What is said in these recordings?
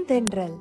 தென்றல்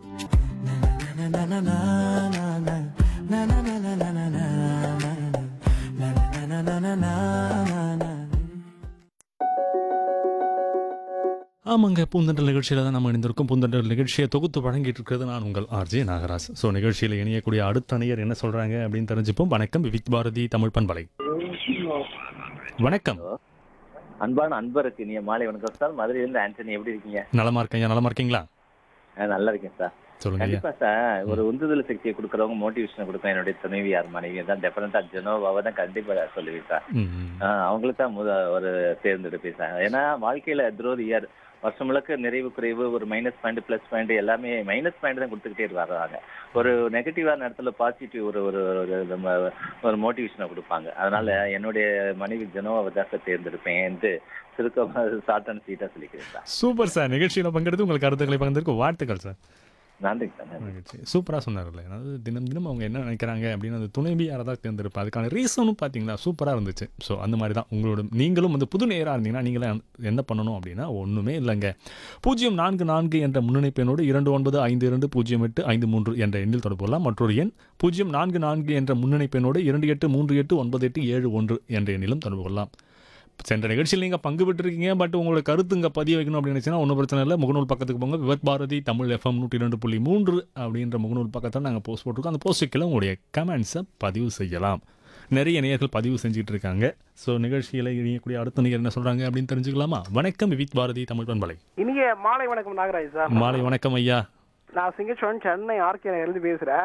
ஆமாங்க பூந்தண்டல் நிகழ்ச்சியில் தான் நம்ம இணைந்திருக்கும் பூந்தண்டல் நிகழ்ச்சியை தொகுத்து வழங்கிட்டு இருக்கிறது நான் உங்கள் ஆர்ஜே நாகராஜ் ஸோ நிகழ்ச்சியில் இணையக்கூடிய அடுத்த அணியர் என்ன சொல்கிறாங்க அப்படின்னு தெரிஞ்சுப்போம் வணக்கம் விவிக் பாரதி தமிழ் பண்பலை வணக்கம் அன்பான அன்பருக்கு இனிய மாலை வணக்கம் சார் மதுரையிலிருந்து ஆண்டனி எப்படி இருக்கீங்க நலமா இருக்கீங்க நலமா இருக்கீங்களா ஆ, நல்லா இருக்கேன் சார் சொல்லுங்க ஐயா கண்டிப்பா சார் ஒரு உந்துதல் சக்தியை கொடுக்கறவங்க மோட்டிவேஷன் கொடுக்கும் என்னுடைய துணைவியார் மனைவி தான் டெஃபினட்டா ஜெனோவாவை தான் கண்டிப்பா சொல்லுவேன் சார் ம், ம். அவங்களுக்கு தான் முத ஒரு தேர்ந்தெடுப்பேன் சார் ஏன்னா வாழ்க்கையில த்ரோ இயர் வருஷம் முழுக்க நிறைவு குறைவு ஒரு மைனஸ் பாயிண்ட் பிளஸ் பாயிண்ட் எல்லாமே மைனஸ் பாயிண்ட் தான் கொடுத்துக்கிட்டே வர்றாங்க ஒரு நெகட்டிவான இடத்துல பாசிட்டிவ் ஒரு ஒரு ஒரு நம்ம ஒரு மோட்டிவேஷனை கொடுப்பாங்க அதனால என்னுடைய மனைவி ஜெனோவாவை தான் சார் தேர்ந்தெடுப்பேன் சுருக்கமாக ஷார்ட் அண்ட் ஸ்வீட்டா சொல்லிக்கிறேன் சார் சூப்பர் சார் நிகழ்ச்சியில் பங்கெடுத்து உங்களுக்கு கருத்துக்களை பகிர்ந்திருக்க வாழ்த்துக்கள் சார் நன்றிங்க சார் நன்றி மகிழ்ச்சி சூப்பராக சொன்னார்ல அதாவது தினம் தினம் அவங்க என்ன நினைக்கிறாங்க அப்படின்னு அந்த துணைவியாரை தான் தேர்ந்தெடுப்பேன் அதுக்கான ரீசனும் பார்த்தீங்களா சூப்பராக இருந்துச்சு ஸோ அந்த மாதிரி தான் உங்களோட நீங்களும் வந்து புது நேராக இருந்தீங்கன்னா நீங்களும் என்ன பண்ணணும் அப்படின்னா ஒன்றுமே இல்லைங்க பூஜ்ஜியம் நான்கு நான்கு என்ற முன்னணிப்பெண்ணோடு இரண்டு ஒன்பது ஐந்து இரண்டு பூஜ்ஜியம் எட்டு ஐந்து மூன்று என்ற எண்ணில் தொடர்பு கொள்ளலாம் மற்றொரு எண் பூஜ்ஜியம் நான்கு நான்கு என்ற முன்னணிப்பெண்ணோடு இரண்டு எட்டு மூன்று எட்டு ஒன்பது எட்டு ஏழு ஒன்று என்ற எண்ணிலும் தொடர்பு கொள்ளலாம் சென்ற நிகழ்ச்சியில் நீங்கள் பங்கு பெற்றிருக்கீங்க பட் உங்களோட கருத்து இங்கே பதிய வைக்கணும் அப்படின்னு நினச்சினா ஒன்றும் பிரச்சனை இல்லை முகநூல் பக்கத்துக்கு போங்க விவத் பாரதி தமிழ் எஃப்எம் நூற்றி ரெண்டு புள்ளி மூன்று அப்படின்ற முகநூல் பக்கத்தில் நாங்கள் போஸ்ட் போட்டிருக்கோம் அந்த போஸ்ட்டுக்கெல்லாம் உங்களுடைய கமெண்ட்ஸை பதிவு செய்யலாம் நிறைய நேயர்கள் பதிவு செஞ்சுட்டு இருக்காங்க ஸோ நிகழ்ச்சியில் இணையக்கூடிய அடுத்த நேயர் என்ன சொல்கிறாங்க அப்படின்னு தெரிஞ்சுக்கலாமா வணக்கம் விவித் பாரதி தமிழ் பண்பலை இனிய மாலை வணக்கம் நாகராஜ் சார் மாலை வணக்கம் ஐயா நான் சிங்கச்சோன் சென்னை ஆர்கே எழுதி பேசுறேன்